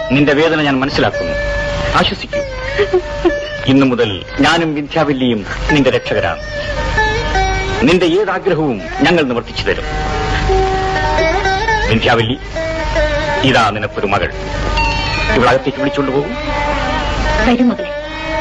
നിന്റെ വേദന ഞാൻ മനസ്സിലാക്കുന്നു ആശ്വസിക്കൂ ഇന്നു മുതൽ ഞാനും വിദ്യാവല്ലിയും നിന്റെ രക്ഷകരാണ് നിന്റെ ഏതാഗ്രഹവും ഞങ്ങൾ നിവർത്തിച്ചു തരും വിദ്യാവല്ലി ഇതാ നിനക്കൊരു മകൾ ഇവളകത്തേക്ക് വിളിച്ചുകൊണ്ട് പോകും വരും മകളെ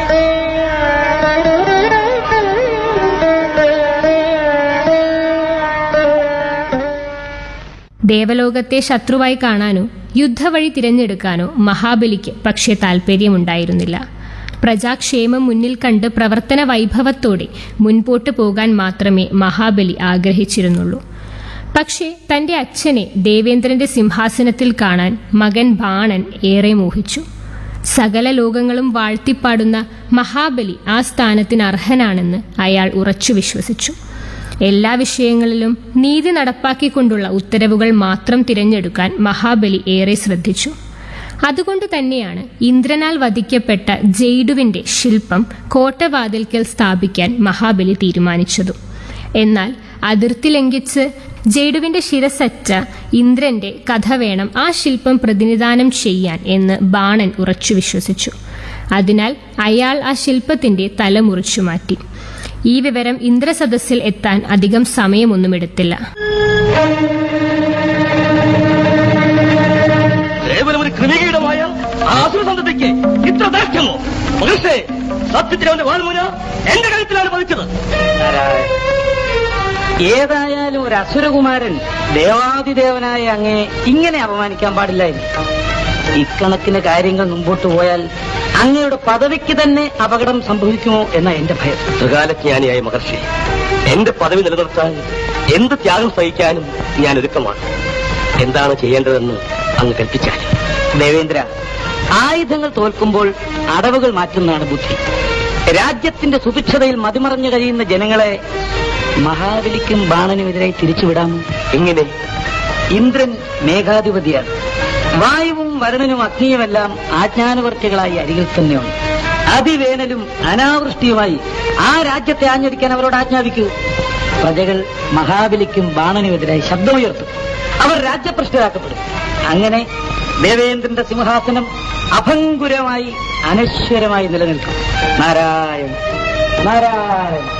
ദേവലോകത്തെ ശത്രുവായി കാണാനോ യുദ്ധവഴി തിരഞ്ഞെടുക്കാനോ മഹാബലിക്ക് പക്ഷേ താൽപ്പര്യമുണ്ടായിരുന്നില്ല പ്രജാക്ഷേമം മുന്നിൽ കണ്ട് പ്രവർത്തന വൈഭവത്തോടെ മുൻപോട്ട് പോകാൻ മാത്രമേ മഹാബലി ആഗ്രഹിച്ചിരുന്നുള്ളൂ പക്ഷേ തന്റെ അച്ഛനെ ദേവേന്ദ്രന്റെ സിംഹാസനത്തിൽ കാണാൻ മകൻ ബാണൻ ഏറെ മോഹിച്ചു സകല ലോകങ്ങളും വാഴ്ത്തിപ്പാടുന്ന മഹാബലി ആ സ്ഥാനത്തിന് അർഹനാണെന്ന് അയാൾ ഉറച്ചു വിശ്വസിച്ചു എല്ലാ വിഷയങ്ങളിലും നീതി നടപ്പാക്കിക്കൊണ്ടുള്ള ഉത്തരവുകൾ മാത്രം തിരഞ്ഞെടുക്കാൻ മഹാബലി ഏറെ ശ്രദ്ധിച്ചു അതുകൊണ്ട് തന്നെയാണ് ഇന്ദ്രനാൽ വധിക്കപ്പെട്ട ജെയ്ഡുവിന്റെ ശില്പം കോട്ടവാതിൽക്കൽ സ്ഥാപിക്കാൻ മഹാബലി തീരുമാനിച്ചതും എന്നാൽ അതിർത്തി ലംഘിച്ച് ജെയ്ഡുവിന്റെ ശിരസറ്റ ഇന്ദ്രന്റെ കഥ വേണം ആ ശില്പം പ്രതിനിധാനം ചെയ്യാൻ എന്ന് ബാണൻ ഉറച്ചു വിശ്വസിച്ചു അതിനാൽ അയാൾ ആ ശില്പത്തിന്റെ തല മുറിച്ചു മാറ്റി ഈ വിവരം ഇന്ദ്രസദസ്സിൽ എത്താൻ അധികം സമയമൊന്നും എടുത്തില്ല കേവലം ഒരു ക്രിമികീടമായ ആസുരസന്ധതയ്ക്ക് ഇത്ര ദാർഢ്യമോ മനുഷ്യ സത്യത്തിൽ അവന്റെ വാൽമുന എന്റെ കഴുത്തിലാണ് പതിച്ചത് ഏതായാലും ഒരു അസുരകുമാരൻ ദേവാതിദേവനായ അങ്ങേ ഇങ്ങനെ അപമാനിക്കാൻ പാടില്ലായിരുന്നു ഇക്കണക്കിന് കാര്യങ്ങൾ മുമ്പോട്ട് പോയാൽ അങ്ങയുടെ പദവിക്ക് തന്നെ അപകടം സംഭവിക്കുമോ എന്ന എന്റെ ഭയം ത്രികാലജ്ഞാനിയായ മഹർഷി എന്റെ പദവി നിലനിർത്താൻ എന്ത് ത്യാഗം സഹിക്കാനും ഞാൻ ഒരുക്കമാണ് എന്താണ് ചെയ്യേണ്ടതെന്ന് അങ്ങ് കൽപ്പിച്ചാൽ ദേവേന്ദ്ര ആയുധങ്ങൾ തോൽക്കുമ്പോൾ അടവുകൾ മാറ്റുന്നതാണ് ബുദ്ധി രാജ്യത്തിന്റെ സുഭിക്ഷതയിൽ മതിമറഞ്ഞു കഴിയുന്ന ജനങ്ങളെ മഹാബലിക്കും ബാണനുമെതിരായി തിരിച്ചുവിടാമോ എങ്ങനെ ഇന്ദ്രൻ മേഘാധിപതിയാണ് വായുവും വരുണനും അഗ്നിയുമെല്ലാം ആജ്ഞാനുവർത്തികളായി അരികിൽ തന്നെയുണ്ട് അതിവേനലും അനാവൃഷ്ടിയുമായി ആ രാജ്യത്തെ ആഞ്ഞടിക്കാൻ അവരോട് ആജ്ഞാപിക്കൂ പ്രജകൾ മഹാബലിക്കും ബാണനുമെതിരായി ശബ്ദമുയർത്തും അവർ രാജ്യപ്രഷ്ഠരാക്കപ്പെടും അങ്ങനെ ദേവേന്ദ്രന്റെ സിംഹാസനം അഭങ്കുരമായി അനശ്വരമായി നിലനിൽക്കും നാരായണ നാരായണ